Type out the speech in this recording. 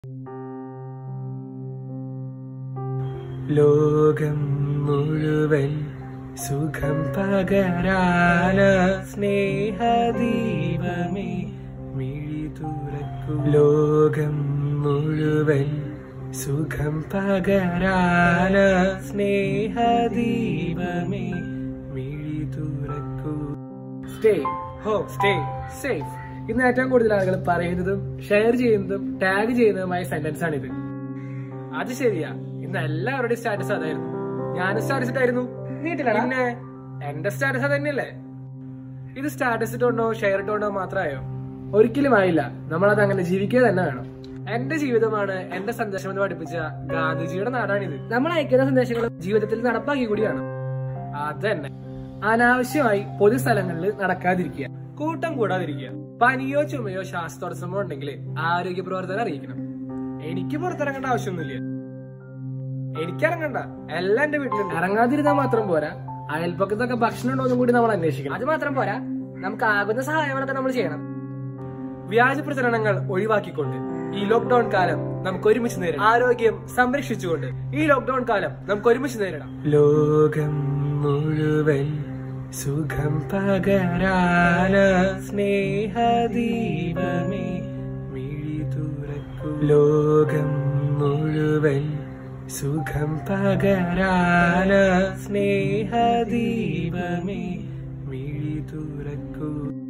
ലോകം മുഴുവൻ സുഖം പകരാന സ്നേഹദീപമേ മിഴി തുറക്കൂ ലോകം മുഴുവൻ സുഖം പകരാന സ്നേഹദീപമേ മിഴി തുറക്കൂ സ്റ്റേ ഹോം സ്റ്റേ സേഫ് ഇന്ന് ഏറ്റവും കൂടുതൽ ആളുകൾ പറയുന്നതും ഷെയർ ചെയ്യുന്നതും ടാഗ് ചെയ്യുന്നതുമായ സെന്റൻസ് ആണിത് അത് ശരിയാ ഇന്ന് എല്ലാവരുടെയും സ്റ്റാറ്റസ് അതായിരുന്നു ഞാനും സ്റ്റാറ്റസ് ഇട്ടായിരുന്നു പിന്നെ എന്റെ സ്റ്റാറ്റസ് തന്നെയല്ലേ ഇത് സ്റ്റാറ്റസ് ഇട്ടുകൊണ്ടോ ഷെയർ ഇട്ടുകൊണ്ടോ മാത്രമായോ ഒരിക്കലും ആയില്ല നമ്മളത് അങ്ങനെ ജീവിക്കുക തന്നെ വേണം എന്റെ ജീവിതമാണ് എന്റെ സന്ദേശം എന്ന് പഠിപ്പിച്ച ഗാന്ധിജിയുടെ നാടാണിത് നമ്മൾ അയക്കുന്ന സന്ദേശങ്ങൾ ജീവിതത്തിൽ നടപ്പാക്കി കൂടിയാണ് അതന്നെ അനാവശ്യമായി പൊതുസ്ഥലങ്ങളിൽ നടക്കാതിരിക്കുക കൂട്ടം കൂടാതിരിക്കുക പനിയോ ചുമയോ ശ്വാസതടസ്സമോ ഉണ്ടെങ്കിൽ ആരോഗ്യ പ്രവർത്തകരെ അറിയിക്കണം എനിക്ക് പുറത്തിറങ്ങേണ്ട ആവശ്യമൊന്നുമില്ല എനിക്കിറങ്ങണ്ട എല്ലാം എന്റെ വീട്ടിലുണ്ട് ഇറങ്ങാതിരുന്നാൽ മാത്രം പോരാ അയൽപ്പക്കത്തൊക്കെ ഭക്ഷണം ഉണ്ടോ എന്നും കൂടി നമ്മൾ അന്വേഷിക്കണം അത് മാത്രം പോരാ നമുക്ക് ആകുന്ന സഹായങ്ങളൊക്കെ നമ്മൾ ചെയ്യണം വ്യാജ പ്രചരണങ്ങൾ ഒഴിവാക്കിക്കൊണ്ട് ഈ ലോക്ക്ഡൌൺ കാലം നമുക്ക് ഒരുമിച്ച് നേരിടാം ആരോഗ്യം സംരക്ഷിച്ചുകൊണ്ട് ഈ ലോക്ക്ഡൌൺ കാലം നമുക്ക് ഒരുമിച്ച് നേരിടാം ലോകം മുഴുവൻ സുഖം പകരാന സ്നേഹദീപമേ മിഴി തുറക്കൂ ലോകം മുഴുവൻ സുഖം പകരാന സ്നേഹദീപമേ മിഴി തുറക്കൂ